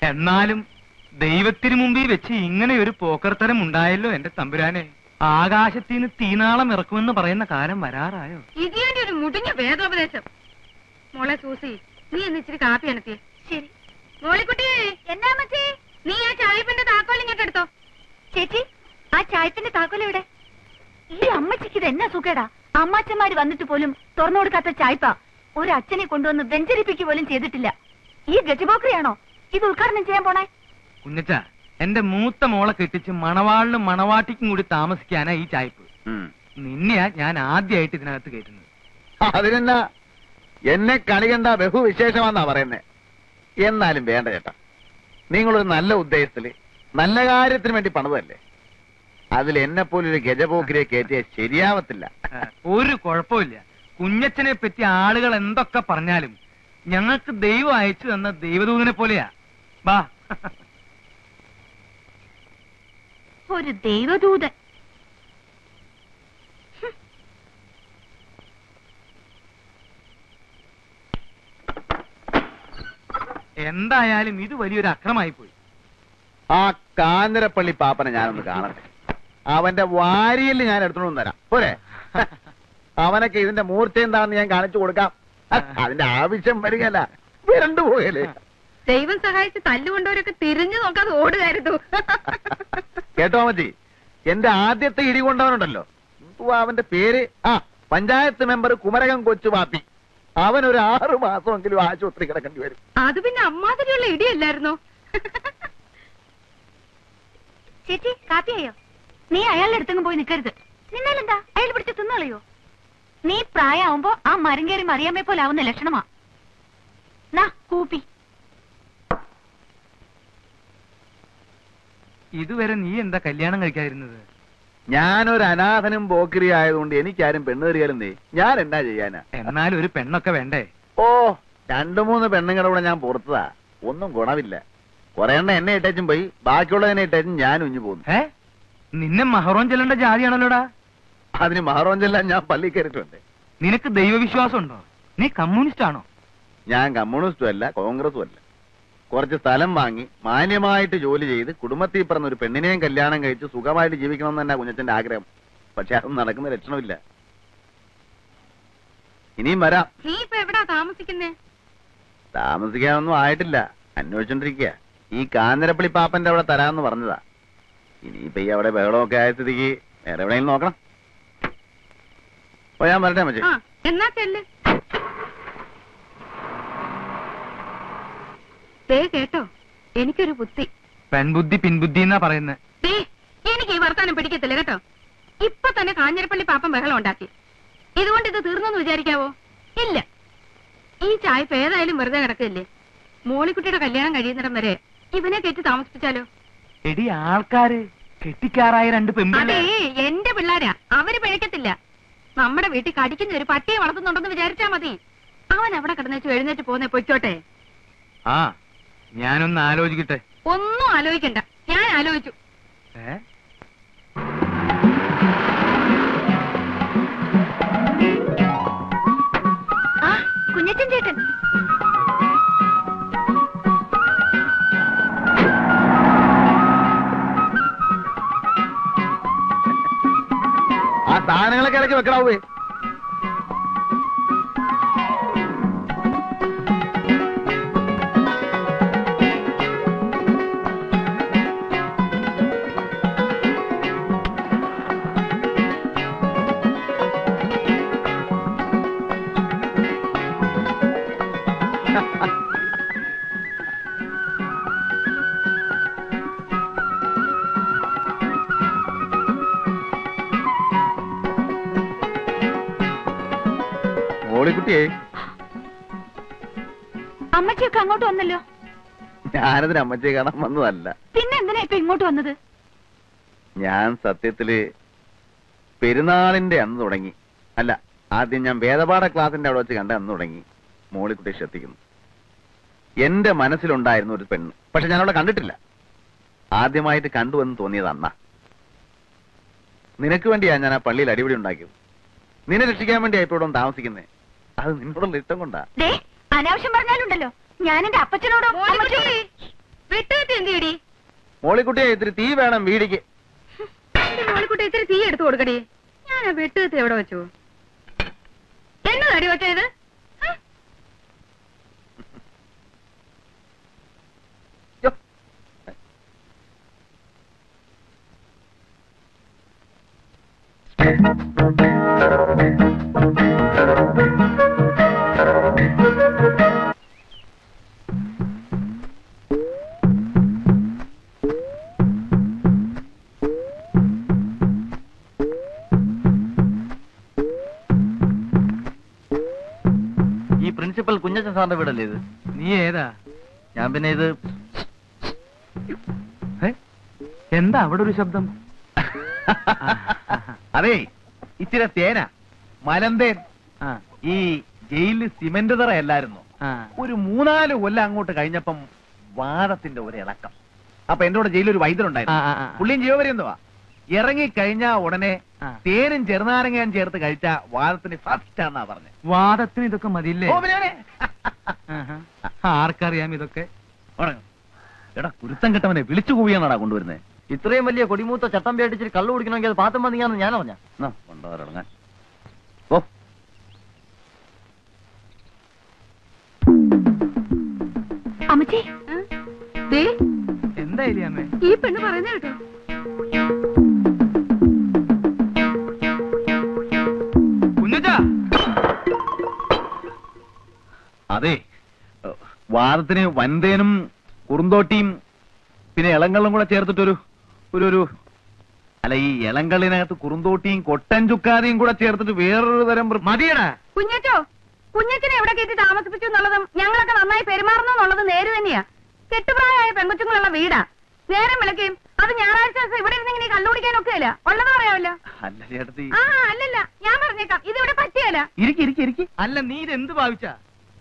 എന്നാലും ദൈവത്തിന് മുമ്പിൽ വെച്ച് ഇങ്ങനെ ഒരു പോക്കർത്തരം ഉണ്ടായല്ലോ എന്റെ തമ്പുരാനെ ആകാശത്തിന് തീനാളം ഇറക്കുമെന്ന് പറയുന്ന കാലം വരാറായോ ഇതിന്റെ ഒരു മുടിഞ്ഞ വേദോപദേശം മോളെ സൂസി നീ എന്ന് ഇച്ചിരി കാപ്പി അനത്തിയേ ശരി മോളിക്കുട്ടി എന്നാ മച്ചി നീ ആ ചായപ്പിന്റെ താക്കോൽ ഇങ്ങോട്ട് എടുത്തോ ചേച്ചി ആ ചായത്തിന്റെ താക്കോൽ എവിടെ ഈ അമ്മച്ചിക്ക് ഇത് എന്നാ സുഖേടാ അമ്മാച്ചന്മാര് വന്നിട്ട് പോലും തുറന്നു കൊടുക്കാത്ത ചായ്പ ഒരു അച്ഛനെ കൊണ്ടുവന്ന് വെഞ്ചരിപ്പിക്കുക പോലും ചെയ്തിട്ടില്ല ഈ ഗജബോക്രിയാണോ ഇത് ഉദ്ഘാടനം ചെയ്യാൻ പോണേ കുഞ്ഞച്ച എന്റെ മൂത്ത മോളെ കെട്ടിച്ച് മണവാളിനും മണവാട്ടിക്കും കൂടി താമസിക്കാനാ ഈ ചായ്പ് ഉം. നിന്നെയാ ഞാൻ ആദ്യമായിട്ട് ഇതിനകത്ത് കയറ്റുന്നത് അതിനെന്നാ എന്നെ കണികണ്ട ബഹുവിശേഷമാന്നാ പറയുന്നേ എന്നാലും വേണ്ട ചേട്ടാ നിങ്ങളൊരു നല്ല ഉദ്ദേശത്തില് നല്ല കാര്യത്തിന് വേണ്ടി പണിതല്ലേ അതിൽ എന്നെ പോലൊരു ഗജപോക്കിരിയെ കയറ്റിയ ശരിയാവത്തില്ല ആ, ഒരു കുഴപ്പമില്ല കുഞ്ഞച്ചനെ പറ്റി ആളുകൾ എന്തൊക്കെ പറഞ്ഞാലും ഞങ്ങൾക്ക് ദൈവം അയച്ചു തന്ന ദൈവദൂതനെ പോലെയാ ബാ ഒരു ദൈവദൂതൻ എന്തായാലും ഇത് വലിയൊരു അക്രമായി പോയി ആ കാഞ്ഞിരപ്പള്ളി പാപ്പനെ ഞാനൊന്ന് കാണട്ടെ അവന്റെ വാരിയിൽ ഞാൻ എടുത്തോണ്ട് തരാം പോരെ അവനൊക്കെ ഇതിന്റെ മൂർച്ച എന്താണെന്ന് ഞാൻ കാണിച്ചു കൊടുക്കാം അതിന്റെ ആവശ്യം വരികയല്ല വിരണ്ടു പോകല്ലേ ദൈവം സഹായിച്ച് തല്ലുകൊണ്ടവരൊക്കെ തിരിഞ്ഞു നോക്കാതെ ഓടുകയായിരുന്നു കേട്ടോ മതി എന്റെ ആദ്യത്തെ ഇടി കൊണ്ടവനുണ്ടല്ലോ എന്തുവാ അവന്റെ പേര് ആ പഞ്ചായത്ത് മെമ്പർ കുമരകം കൊച്ചു പാപ്പി അവൻ ഒരു ആറു മാസമെങ്കിലും ആശുപത്രി കിടക്കേണ്ടി വരും അത് പിന്നെ അമ്മാതിരിയുള്ള ഇടിയല്ലായിരുന്നോ ചേച്ചി കാപ്പിയായോ നീ അയാളുടെ അടുത്തെങ്കിലും പോയി നിൽക്കരുത് നിന്നാലെന്താ അയാൾ പിടിച്ച് തിന്നളയോ നീ പ്രായമാവുമ്പോ ആ മരം കയറി മറിയാമേ പോലെ ആവുന്ന ലക്ഷണമാ നാ കൂപ്പി ഇതുവരെ നീ എന്താ കല്യാണം കഴിക്കാതിരുന്നത് ഞാനൊരു അനാഥനും പോക്കിരി ആയതുകൊണ്ട് എനിക്കാരും പെണ്ണേറിയാലും നീ ഞാൻ എന്നാ ചെയ്യാനാ എന്നാലും ഒരു പെണ്ണൊക്കെ വേണ്ടേ ഓ രണ്ടു മൂന്ന് പെണ്ണുങ്ങളുടെ കൂടെ ഞാൻ പുറത്തതാ ഒന്നും ഗുണമില്ല കുറെ എണ്ണം എന്നെ ഇട്ടേച്ചും പോയി ബാക്കിയുള്ളതിനെ ഇട്ടേച്ചും ഞാൻ ഉഞ്ഞു പോന്നു ഏ നിന്നെ മഹറോൻ ചെല്ലേണ്ട ജാതിയാണല്ലോടാ അതിന് മഹാറോഞ്ചെല്ലാം ഞാൻ പള്ളി കയറിയിട്ടുണ്ട് നിനക്ക് ദൈവവിശ്വാസം ഉണ്ടോ നീ കമ്മ്യൂണിസ്റ്റ് ആണോ ഞാൻ കമ്മ്യൂണിസ്റ്റും അല്ല കോൺഗ്രസും അല്ല കുറച്ച് സ്ഥലം വാങ്ങി മാന്യമായിട്ട് ജോലി ചെയ്ത് കുടുംബത്തിൽ പറഞ്ഞ ഒരു പെണ്ണിനെയും കല്യാണം കഴിച്ച് സുഖമായിട്ട് ജീവിക്കണം തന്നെ കുഞ്ഞച്ചന്റെ ആഗ്രഹം പക്ഷെ അതൊന്നും നടക്കുന്ന ലക്ഷണമില്ല ഇനിയും വരാം നീ ഇപ്പൊ എവിടാ താമസിക്കുന്നേ താമസിക്കാനൊന്നും ആയിട്ടില്ല അന്വേഷിച്ചോണ്ടിരിക്കുക ഈ കാഞ്ഞിരപ്പള്ളി പാപ്പന്റെ അവിടെ തരാന്ന് പറഞ്ഞതാ ഇനിയിപ്പൊ ഈ അവിടെ ബഹളമൊക്കെ ആയ സ്ഥിതിക്ക് വേറെ എവിടെയെങ്കിലും നോക്കണം ഓ ഞാൻ വരട്ടെ മച്ചേ ആ എന്നാ ചെല്ല് ദേ കേട്ടോ എനിക്കൊരു ബുദ്ധി പെൺബുദ്ധി പിൻബുദ്ധി എന്നാ പറയുന്നത് ദേ എനിക്ക് ഈ വർത്താനം പിടിക്കത്തില്ല കേട്ടോ ഇപ്പൊ തന്നെ കാഞ്ഞിരപ്പള്ളി പാപ്പൻ ബഹളം ഉണ്ടാക്കി ഇതുകൊണ്ട് ഇത് തീർന്നെന്ന് വിചാരിക്കാവോ ഇല്ല ഈ ചായപ്പ് ഏതായാലും വെറുതെ കിടക്കില്ലേ മോളിക്കുട്ടിയുടെ കല്യാണം കഴിയുന്നിടം വരെ ഇവനെ കയറ്റി താമസിപ്പിച്ചാലോ എടി ആൾക്കാര് കെട്ടിക്കാറായ രണ്ട് അതേ പെൺപിള്ളേ എന്റെ പിള്ളാരാ അവര് പിഴക്കത്തില്ല നമ്മുടെ വീട്ടിൽ കടിക്കുന്ന ഒരു പട്ടിയെ വളർത്തുന്നുണ്ടെന്ന് വിചാരിച്ചാ മതി അവൻ അവിടെ കിടന്നു എഴുന്നേറ്റ് പോന്നെ പൊയ്ക്കോട്ടെ ആ ഞാനൊന്ന് ആലോചിക്കട്ടെ ഒന്നും ആലോചിക്കണ്ട ഞാൻ ആലോചിച്ചു ഏ ആ കുഞ്ഞച്ചൻ ചേട്ടൻ ആ സാധനങ്ങളൊക്കെ ഇടയ്ക്ക് വെക്കണാവേ മോളിക്കുട്ടിയെ അമ്മച്ചിയൊക്കെ അങ്ങോട്ട് വന്നല്ലോ ഞാനതിന് അമ്മച്ചിയെ കാണാൻ വന്നതല്ല പിന്നെ എന്തിനാ ഇപ്പൊ ഇങ്ങോട്ട് വന്നത് ഞാൻ സത്യത്തില് പെരുന്നാളിന്റെ അന്ന് തുടങ്ങി അല്ല ആദ്യം ഞാൻ വേദപാഠ ക്ലാസിന്റെ അവിടെ വെച്ച് കണ്ട അന്ന് തുടങ്ങി മോളിക്കുട്ടിയെ ശ്രദ്ധിക്കുന്നു എന്റെ മനസ്സിലുണ്ടായിരുന്നു ഒരു പെണ്ണ് പക്ഷെ ഞാൻ അവളെ കണ്ടിട്ടില്ല ആദ്യമായിട്ട് കണ്ടുവെന്ന് തോന്നിയത് അന്നാ നിനക്ക് വേണ്ടിയാ ഞാൻ ആ പള്ളിയിൽ അടിപിടി ഉണ്ടാക്കിയത് നിന്നെ രക്ഷിക്കാൻ വേണ്ടിയാ ഇപ്പോൾ ഇവിടെ വന്ന് താമസിക്കുന്നേ അത് നിന്നോടുള്ള ഇഷ്ടം കൊണ്ടാ ദേ അനാവശ്യം പറഞ്ഞാലുണ്ടല്ലോ ഞാൻ എന്റെ അപ്പച്ചനോടും മോളിക്കുട്ടി, അമ്മച്ചിയോടും- മോളിക്കുട്ടിയെ ഇത്തിരി തീ വേണം വീടിക്ക് എന്റെ മോളിക്കുട്ടി ഇത്തിരി തീ എടുത്തു കൊടുക്കടി ഞാൻ ആ വെട്ടുകത്തി എവിടെ വെച്ചു എന്നതടി വെച്ച ഇത് ഹ? യ്യോ. ഈ പ്രിൻസിപ്പൽ കുഞ്ഞച്ചൻ സാറിന്റെ വീടല്ലേ ഇത് നീ ഏതാ ഞാൻ പിന്നെ ഇത് ഏ? എന്താ അവിടെ ഒരു ശബ്ദം അതെ ഇച്ചിരി തേന മലന്തേൻ ആ ഈ ജയിലിൽ സിമന്റ് തറ അല്ലായിരുന്നു ആ ഒരു മൂന്നാല് കൊല്ലം അങ്ങോട്ട് കഴിഞ്ഞപ്പം വാദത്തിന്റെ ഒരു ഇളക്കം അപ്പൊ എന്റെ കൂടെ ജയിലിൽ ഒരു ആ, വൈദ്യനുണ്ടായിരുന്നു ആ, ആ. പുള്ളിയും ജീവപര്യന്തവാ ഇറങ്ങി കഴിഞ്ഞാ ഉടനെ ആ. തേനും ചെറുനാരങ്ങയും ചേർത്ത് കഴിച്ച വാദത്തിന് ഫസ്റ്റ് ആണെന്നാ പറഞ്ഞത് വാദത്തിന് ഇതൊക്കെ മതിയില്ലേ ഓ, പിന്നെ അവനെ. ആഹാ. ആർക്കറിയാം ഇതൊക്കെ ഉറങ്ങ്. എടാ കുരുത്തം കെട്ടവനെ വിളിച്ചു കൂവിയാണോടാ കൊണ്ടുവരുന്നത് ഇത്രയും വലിയ കൊടിമൂത്ത ചട്ടം പേടിച്ചിട്ട് കള്ളു കുടിക്കണമെങ്കിൽ അത് പാത്തം മതിയാന്ന് ഞാൻ അറിഞ്ഞ കൊണ്ടുവരടങ്ങാൻ ഓ അമ്മച്ചി ആ? ദേ എന്താ എലിയാമ്മേ ഈ പെണ്ണ് പറയുന്ന കേട്ടോ കുഞ്ഞച്ചാ അതെ വാദത്തിന് വൻതേനും കുറുന്തോട്ടിയും പിന്നെ ഇളങ്കള്ളും കൂടെ ചേർത്തിട്ടൊരു ഒരു ഒരു അല്ല ഈ ഇളങ്കള്ളിനകത്ത് കുറുന്തോട്ടിയും കൊട്ടൻ ചുക്കാതിയും കൂടെ ചേർത്തിട്ട് വേറൊരു തരം വൃ- മതിയടാ കുഞ്ഞച്ചോ കുഞ്ഞച്ചനെ എവിടെ കയറ്റി താമസിപ്പിച്ചു എന്നുള്ളതും ഞങ്ങളൊക്കെ നന്നായി പെരുമാറുന്നു എന്നുള്ളതും നേര് തന്നെയാ കെട്ടുപ്രായമായ പെൺകൊച്ചുങ്ങളുള്ള വീടാ നേരം വിളക്കുകയും അത് ഞായറാഴ്ച ദിവസം ഇവിടെ ഇരുന്ന് ഇങ്ങനെ കള്ളുപിടിക്കാനൊക്കെ ഇല്ല ഉള്ളത് പറയാമല്ലോ അല്ല ചേട്ടത്തി ആ അല്ലല്ല ഞാൻ പറഞ്ഞേക്കാം ഇതിവിടെ പറ്റിയല്ല ഇരിക്കി ഇരിക്കി ഇരിക്കി അല്ല നീ ഇത് എന്ത് ഭാവിച്ചാ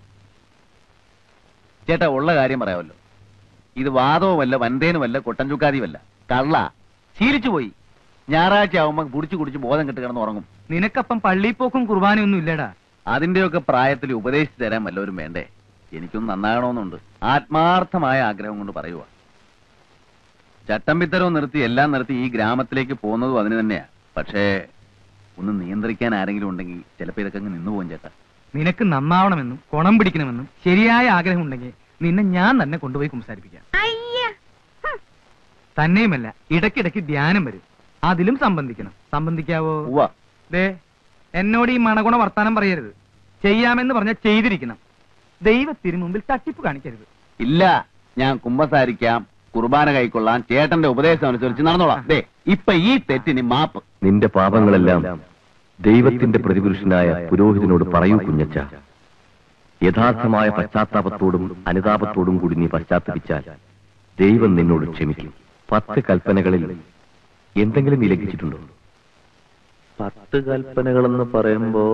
ചേട്ടാ ഉള്ള കാര്യം പറയാമല്ലോ ഇത് വാദവുമല്ല വൻതേനുമല്ല കൊട്ടൻ ചുക്കാതിയുമല്ല കള്ള ശീലിച്ചു പോയി ഞായറാഴ്ച ആവുമ്പോ കുടിച്ചു കുടിച്ച് ബോധം കെട്ട് കിടന്ന് ഉറങ്ങും നിനക്കപ്പം പള്ളിപ്പോക്കും കുർബാനയൊന്നും ഇല്ലടാ അതിന്റെയൊക്കെ പ്രായത്തിൽ ഉപദേശിച്ചു തരാൻ വല്ലവരും വേണ്ടേ എനിക്കൊന്നും നന്നാകണമെന്നുണ്ട് ആത്മാർത്ഥമായ ആഗ്രഹം കൊണ്ട് പറയുക ചട്ടമ്പിത്തരവും നിർത്തി എല്ലാം നിർത്തി ഈ ഗ്രാമത്തിലേക്ക് പോകുന്നതും അതിന് തന്നെയാ പക്ഷേ ഒന്ന് നിയന്ത്രിക്കാൻ ആരെങ്കിലും ഉണ്ടെങ്കിൽ ചിലപ്പോ ഇതൊക്കെ അങ്ങ് നിന്നു പോകും ചേട്ടാ നിനക്ക് നന്നാവണമെന്നും കുണം പിടിക്കണമെന്നും ശരിയായ ആഗ്രഹം ഉണ്ടെങ്കിൽ നിന്നെ ഞാൻ തന്നെ കൊണ്ടുപോയി സംസാരിപ്പിക്കാം അയ്യ ഹും. തന്നെയുമല്ല ഇടയ്ക്കിടയ്ക്ക് ധ്യാനം വരും അതിലും സംബന്ധിക്കണം സംബന്ധിക്കാവോ ഉവ്വ ദേ എന്നോട് ഈ മണഗുണ വർത്താനം പറയരുത് ചെയ്യാമെന്ന് പറഞ്ഞാൽ ചെയ്തിരിക്കണം ദൈവത്തിന് മുമ്പിൽ തട്ടിപ്പ് കാണിക്കരുത് ഇല്ല ഞാൻ കുമ്പസാരിക്കാം കുർബാന കൈക്കൊള്ളാൻ ചേട്ടന്റെ ഉപദേശം അനുസരിച്ച് നടന്നോളാം ദേ ഇപ്പൊ ഈ തെറ്റിന് മാപ്പ് നിന്റെ പാപങ്ങളെല്ലാം ദൈവത്തിന്റെ പ്രതിപുരുഷനായ പുരോഹിതനോട് പറയൂ കുഞ്ഞച്ച യഥാർത്ഥമായ പശ്ചാത്താപത്തോടും അനുതാപത്തോടും കൂടി നീ പശ്ചാത്തപിച്ചാൽ ദൈവം നിന്നോട് ക്ഷമിക്കും പത്ത് കൽപ്പനകളിൽ എന്തെങ്കിലും നീ ലംഘിച്ചിട്ടുണ്ടോ പത്ത് കൽപ്പനകളെന്ന് പറയുമ്പോ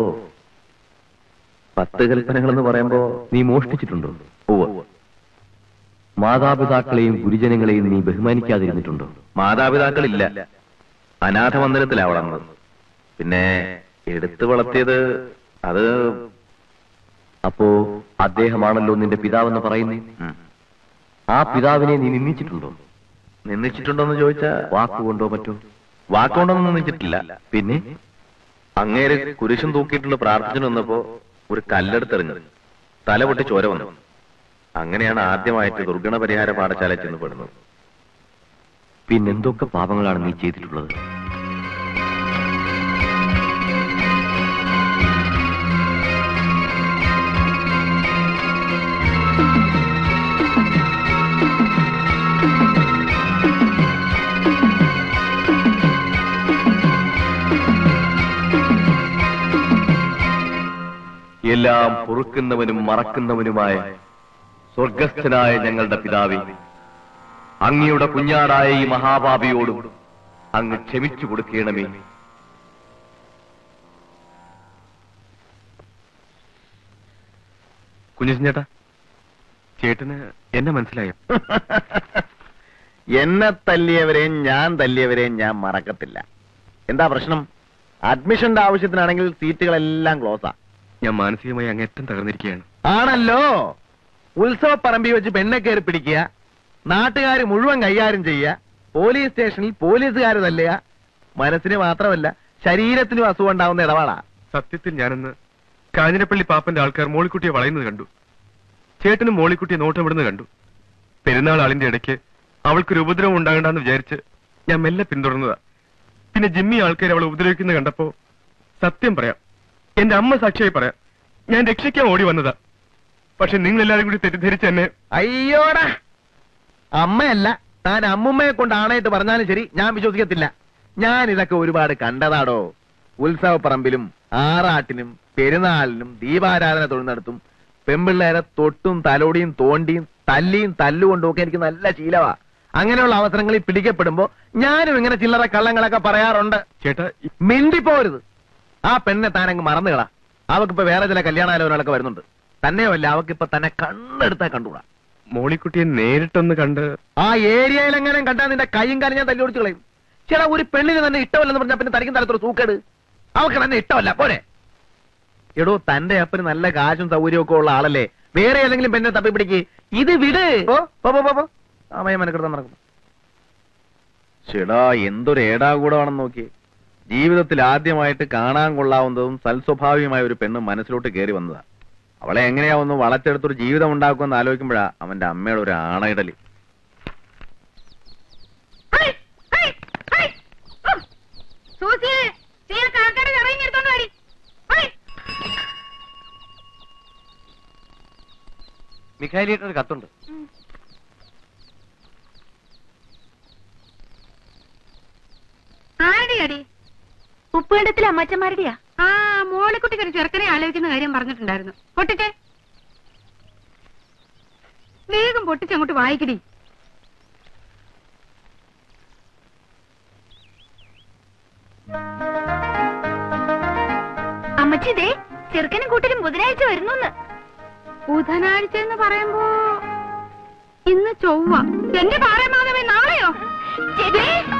പത്ത് കൽപ്പനകളെന്ന് പറയുമ്പോ നീ മോഷ്ടിച്ചിട്ടുണ്ടോ ഓ മാതാപിതാക്കളെയും ഗുരുജനങ്ങളെയും നീ ബഹുമാനിക്കാതിരുന്നിട്ടുണ്ടോ മാതാപിതാക്കളില്ല അനാഥ മന്ദിരത്തിലാ വളർന്നത് പിന്നെ എടുത്തു വളർത്തിയത് അത് അപ്പോ അദ്ദേഹമാണല്ലോ നിന്റെ പിതാവെന്ന് പറയുന്നേ ആ പിതാവിനെ നീ നിന്ദിച്ചിട്ടുണ്ടോ നിന്ദിച്ചിട്ടുണ്ടോന്ന് ചോദിച്ചാ വാക്കുകൊണ്ടോ മറ്റോ വാക്കുകൊണ്ടൊന്നും നിന്ദിച്ചിട്ടില്ല പിന്നെ അങ്ങേര് കുരിശും തൂക്കിയിട്ടുള്ള പ്രാർത്ഥന വന്നപ്പോ ഒരു കല്ലെടുത്തെറിഞ്ഞത് തല പൊട്ടി ചോര വന്നു അങ്ങനെയാണ് ആദ്യമായിട്ട് ദുർഗണ പരിഹാര പാഠശാല ചെന്ന് പെടുന്നത് പിന്നെന്തൊക്കെ പാപങ്ങളാണ് നീ ചെയ്തിട്ടുള്ളത് എല്ലാം പൊറുക്കുന്നവനും മറക്കുന്നവനുമായ സ്വർഗസ്ഥനായ ഞങ്ങളുടെ പിതാവേ അങ്ങയുടെ കുഞ്ഞാടായ ഈ മഹാപാപിയോടും അങ്ങ് ക്ഷമിച്ചു കൊടുക്കണമേ കുഞ്ഞൻ ചേട്ടാ ചേട്ടന് എന്നെ മനസ്സിലായോ എന്നെ തല്ലിയവരെയും ഞാൻ തല്ലിയവരെയും ഞാൻ മറക്കത്തില്ല എന്താ പ്രശ്നം അഡ്മിഷന്റെ ആവശ്യത്തിനാണെങ്കിൽ സീറ്റുകളെല്ലാം ക്ലോസാ ഞാൻ മാനസികമായി അങ്ങേറ്റം തകർന്നിരിക്കുകയാണ് ആണല്ലോ ഉത്സവ പറമ്പി വെച്ച് പെണ്ണെ കയറി പിടിക്കുക നാട്ടുകാർ മുഴുവൻ കൈകാര്യം ചെയ്യുക പോലീസ് സ്റ്റേഷനിൽ പോലീസുകാർ തല്ലുക മനസ്സിന് മാത്രമല്ല ശരീരത്തിനും അസുഖം ഉണ്ടാവുന്ന ഇടപാടാ സത്യത്തിൽ ഞാനിന്ന് കാഞ്ഞിരപ്പള്ളി പാപ്പന്റെ ആൾക്കാർ മോളിക്കുട്ടിയെ വളയുന്നത് കണ്ടു ചേട്ടനും മോളിക്കുട്ടിയെ നോട്ടമിടുന്നത് കണ്ടു പെരുന്നാൾ ആളിന്റെ ഇടയ്ക്ക് അവൾക്കൊരു ഉപദ്രവം ഉണ്ടാകണ്ടെന്ന് വിചാരിച്ച് ഞാൻ മെല്ലെ പിന്തുടർന്നതാ പിന്നെ ജിമ്മി ആൾക്കാർ അവളെ ഉപദ്രവിക്കുന്നത് കണ്ടപ്പോ സത്യം പറയാം എന്റെ അമ്മ സാക്ഷിയായി പറയാം ഞാൻ രക്ഷിക്കാൻ ഓടി വന്നതാ പക്ഷെ നിങ്ങൾ എല്ലാവരും കൂടി തെറ്റിദ്ധരിച്ച് എന്നെ അയ്യോടാ അമ്മയല്ല താൻ അമ്മുമ്മയെ കൊണ്ട് ആണായിട്ട് പറഞ്ഞാലും ശരി ഞാൻ വിശ്വസിക്കത്തില്ല ഞാൻ ഇതൊക്കെ ഒരുപാട് കണ്ടതാടോ ഉത്സവപ്പറമ്പിലും ആറാട്ടിനും പെരുന്നാളിനും ദീപാരാധന തൊഴുന്നിടത്തും പെമ്പിള്ളേരെ തൊട്ടും തലോടിയും തോണ്ടിയും തല്ലിയും തല്ലുകൊണ്ടും ഒക്കെ എനിക്ക് നല്ല ശീലവാ അങ്ങനെയുള്ള അവസരങ്ങളിൽ പിടിക്കപ്പെടുമ്പോ ഞാനും ഇങ്ങനെ ചില്ലറ കള്ളങ്ങളൊക്കെ പറയാറുണ്ട് ചേട്ടാ ഇ- മിണ്ടിപ്പോരുത് ആ പെണ്ണെ താനങ്ങ് മറന്നുകളാ അവക്കിപ്പോ വേറെ ചില കല്യാണാലോചനകളൊക്കെ വരുന്നുണ്ട് തന്നെയുമല്ല അവക്കിപ്പോ തന്നെ കണ്ണെടുത്താ കണ്ടുകൂടാ മോളിക്കുട്ടിയെ നേരിട്ടൊന്ന് കണ്ട് ആ ഏരിയയിൽ എങ്ങനെ കണ്ടാ നിന്റെ കൈയും കാര്യം ഞാൻ തല്ലി ഓടിച്ചു കളയും ചേട്ടാ ഒരു പെണ്ണിന് തന്നെ ഇഷ്ടമല്ലെന്ന് പറഞ്ഞാൽ പിന്നെ തനിക്കും തലത്തൊരു സൂക്കേട് അവക്ക് തന്നെ ഇഷ്ടമല്ല പോരെ എടോ തന്റെ അപ്പന് നല്ല കാശും സൗകര്യവും ഒക്കെ ഉള്ള ആളല്ലേ വേറെ ഏതെങ്കിലും പെണ്ണിനെ തപ്പി പിടിക്ക് ഇത് വിട് പോ പോ പോ, പോ പോ അമ്മയെ മെനക്കെടുത്ത് നടക്കുന്നു ചേടാ എന്തൊരു ഏടാകൂടമാണെന്ന് നോക്കി ജീവിതത്തിൽ ആദ്യമായിട്ട് കാണാൻ കൊള്ളാവുന്നതും സൽസ്വഭാവിയുമായ ഒരു പെണ്ണ് മനസ്സിലോട്ട് കയറി വന്നതാ അവളെ എങ്ങനെയാ ഒന്ന് വളച്ചെടുത്തൊരു ജീവിതം ഉണ്ടാക്കുമെന്ന് ആലോചിക്കുമ്പോഴാ അവന്റെ അമ്മയുടെ ഒരു ആണയിടല് ഹൈ, ഹൈ, ഹൈ. ഓ, സൂസിയെ നീയൊക്കെ ആൾക്കാരെ ഇറങ്ങി എടുത്തോണ്ട് വരി ഹൈ. മിഖായിലിട്ടൊരു കത്തുണ്ട് ആരുടെ അടി ഉപ്പുകണ്ടത്തിലെ അമ്മാച്ചന്മാരുടെയാ ആ മോളിക്കുട്ടിക്ക് ഒരു ചെറുക്കനെ ആലോചിക്കുന്ന കാര്യം പറഞ്ഞിട്ടുണ്ടായിരുന്നു പൊട്ടിച്ചേ വേഗം പൊട്ടിച്ചങ്ങോട്ട് വായിക്കടി അമ്മച്ചി ദേ ചെറുക്കനും കൂട്ടരും ബുധനാഴ്ച വരുന്നു ബുധനാഴ്ച എന്ന് പറയുമ്പോ ഇന്ന് ചൊവ്വ എന്റെ പാറമാധവൻ നാളെയോ ചേച്ചി